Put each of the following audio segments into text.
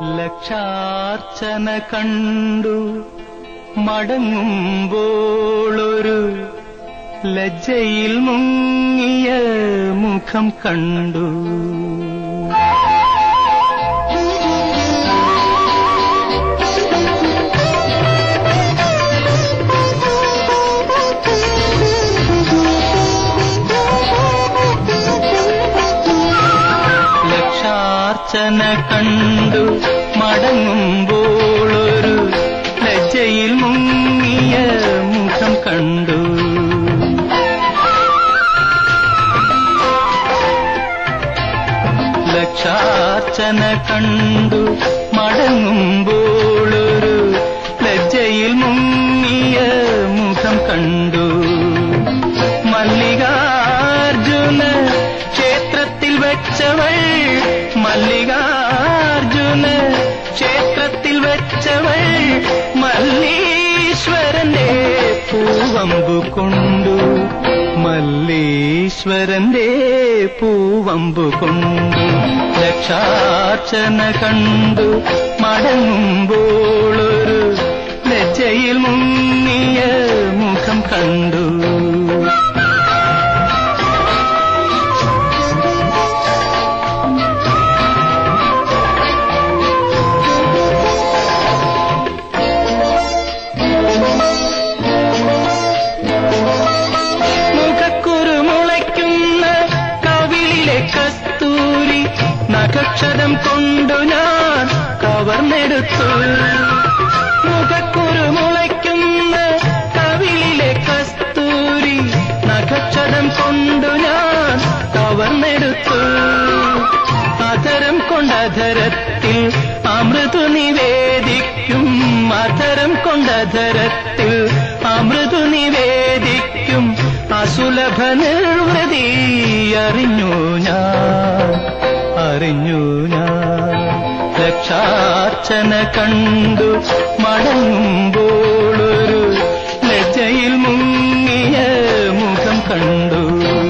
ലക്ഷാർച്ചന കണ്ടു മടങ്ങുമ്പോളൊരു ലജ്ജയിൽ മുങ്ങിയ മുഖം കണ്ടു ലക്ഷാർച്ചന കണ്ടു മടങ്ങുമ്പോളൊരു ലജ്ജയിൽ മുങ്ങിയ മുഖം കണ്ടു ലക്ഷാർച്ചന കണ്ടു മടങ്ങുമ്പോളൊരു ലജ്ജയിൽ മുങ്ങിയ മുഖം കണ്ടു മല്ലികാർജുന ക്ഷേത്രത്തിൽ വെച്ചവൾ മല്ലികാർജുന ക്ഷേത്രത്തിൽ വെച്ചവൾ മല്ലീശ്വരന്റെ പൂവമ്പു കൊണ്ടു മല്ലീശ്വരന്റെ പൂവമ്പു കൊണ്ടു ലക്ഷാർച്ചന കണ്ടു മടങ്ങുമ്പോളൊരു ലജ്ജയിൽ മുങ്ങിയ മുഖം കണ്ടു മുഖക്കുരു മുളയ്ക്കുന്ന കവിളിലെ കസ്തൂരി നഖക്ഷരം കൊണ്ടു ഞാൻ കവർന്നെടുത്തു മുഖക്കുരു മുളയ്ക്കുന്ന കവിളിലെ കസ്തൂരി നഖക്ഷരം കൊണ്ടു ഞാൻ കവർന്നെടുത്തു അധരം കൊണ്ടധരത്തിൽ അമൃതു നിവേദിക്കും അധരം കൊണ്ടധരത്തിൽ അമൃതു നിവേദിക്കും അസുലഭ നിർവൃതി അറിഞ്ഞു ഞാൻ അറിഞ്ഞു ഞാൻ ലക്ഷാർച്ചന കണ്ടു മടങ്ങുമ്പോളൊരു ലജ്ജയിൽ മുങ്ങിയ മുഖം കണ്ടു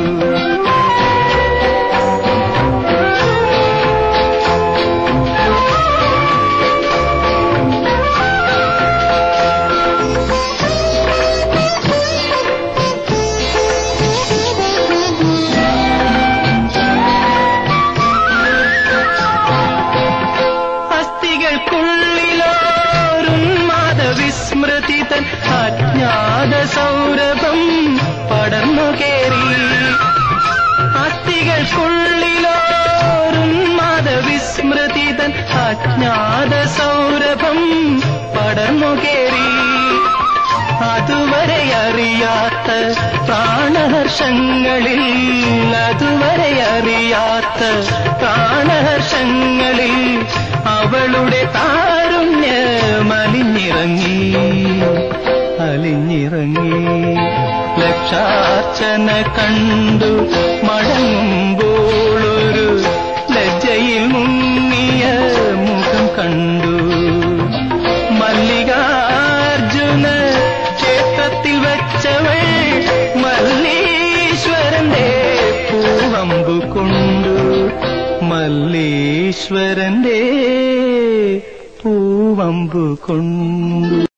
അസ്ഥികൾക്കുള്ളിലോരുന്മാദ വിസ്മൃതി തൻ അജ്ഞാത സൗരഭം പടർന്നു കേറി അസ്ഥികൾക്കുള്ളിലോരുന്മാദ വിസ്മൃതി തൻ അജ്ഞാത സൗരഭം പടർന്നു കേറി അതുവരെ അറിയാത്ത പ്രാണഹർഷങ്ങളിൽ അതുവരെ അറിയാത്ത പ്രാണഹർഷങ്ങളിൽ അവളുടെ താരുണ്യമലിഞ്ഞിറങ്ങി അലിഞ്ഞിറങ്ങി ലക്ഷാർച്ചന കണ്ടു മടങ്ങുമ്പോളൊരു ലജ്ജയിൽ മുങ്ങിയ മുഖം കണ്ടു മല്ലികാർജുന ക്ഷേത്രത്തിൽ വെച്ചവൾ മല്ലീശ്വരന്റെ പൂവമ്പു കൊണ്ടു മല്ലീശ്വരന്റെ പൂവമ്പു കൊണ്ടു